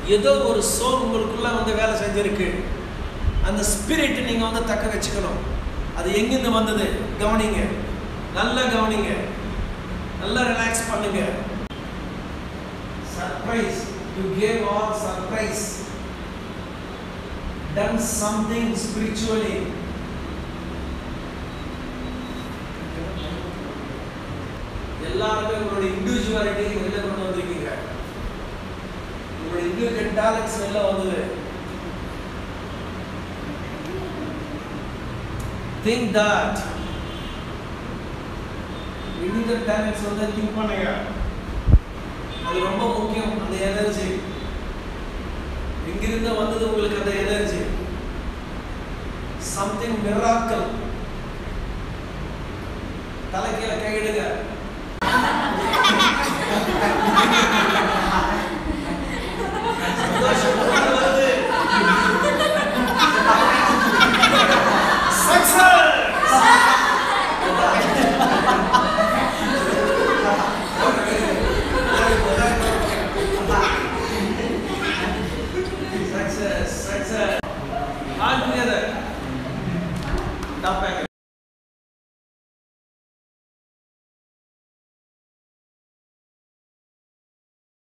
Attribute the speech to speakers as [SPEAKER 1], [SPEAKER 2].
[SPEAKER 1] ஏதோ ஒரு சோல் உங்களுக்குள்ள வந்து வேலை செஞ்சிருக்கு அந்த ஸ்பிரிட் நீங்க வந்து தக்க வச்சுக்கணும் அது எங்கிருந்து வந்தது கவனிங்க நல்லா கவனிங்க நல்லா ரிலாக்ஸ் பண்ணுங்க surprise you gave all surprise done something spiritually எல்லாருமே உங்களுடைய இண்டிவிஜுவாலிட்டி வெளில கொண்டு வந்திருக்கீங்க உங்களுடைய இண்டிவிஜுவல் டேலண்ட்ஸ் வெளில வந்தது திங்க் தட் இண்டிவிஜுவல் டேலண்ட்ஸ் வந்து திங்க் பண்ணுங்க அது ரொம்ப முக்கியம் அந்த எனர்ஜி எங்கிருந்து வந்தது உங்களுக்கு அந்த எனர்ஜி சம்திங் மிராக்கல் தலைக்கீழ கையிடுங்க